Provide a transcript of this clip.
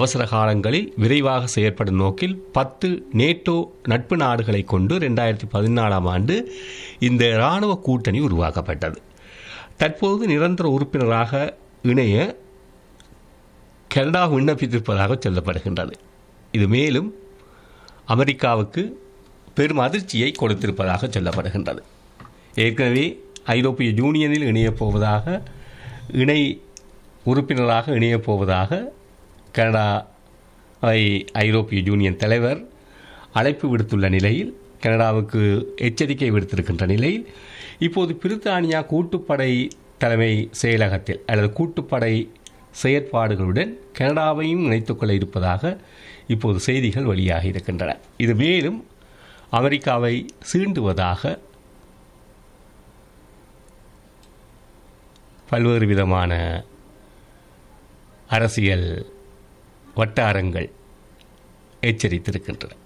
அவசர காலங்களில் விரைவாக செயற்படும் நோக்கில் பத்து நேட்டோ நட்பு நாடுகளை கொண்டு ரெண்டாயிரத்தி பதினாலாம் ஆண்டு இந்த இராணுவ கூட்டணி உருவாக்கப்பட்டது தற்போது நிரந்தர உறுப்பினராக இணைய கனடா விண்ணப்பித்திருப்பதாக சொல்லப்படுகின்றது இது மேலும் அமெரிக்காவுக்கு பெரும் அதிர்ச்சியை கொடுத்திருப்பதாக சொல்லப்படுகின்றது ஏற்கனவே ஐரோப்பிய யூனியனில் இணையப் போவதாக இணை உறுப்பினராக இணையப் போவதாக கனடா ஐ ஐரோப்பிய யூனியன் தலைவர் அழைப்பு விடுத்துள்ள நிலையில் கனடாவுக்கு எச்சரிக்கை விடுத்திருக்கின்ற நிலையில் இப்போது பிரித்தானியா கூட்டுப்படை தலைமை செயலகத்தில் அல்லது கூட்டுப்படை செயற்பாடுகளுடன் கனடாவையும் இணைத்துக்கொள்ள இருப்பதாக இப்போது செய்திகள் வெளியாகி இருக்கின்றன இது மேலும் அமெரிக்காவை சீண்டுவதாக பல்வேறு விதமான அரசியல் வட்டாரங்கள் எச்சரித்திருக்கின்றன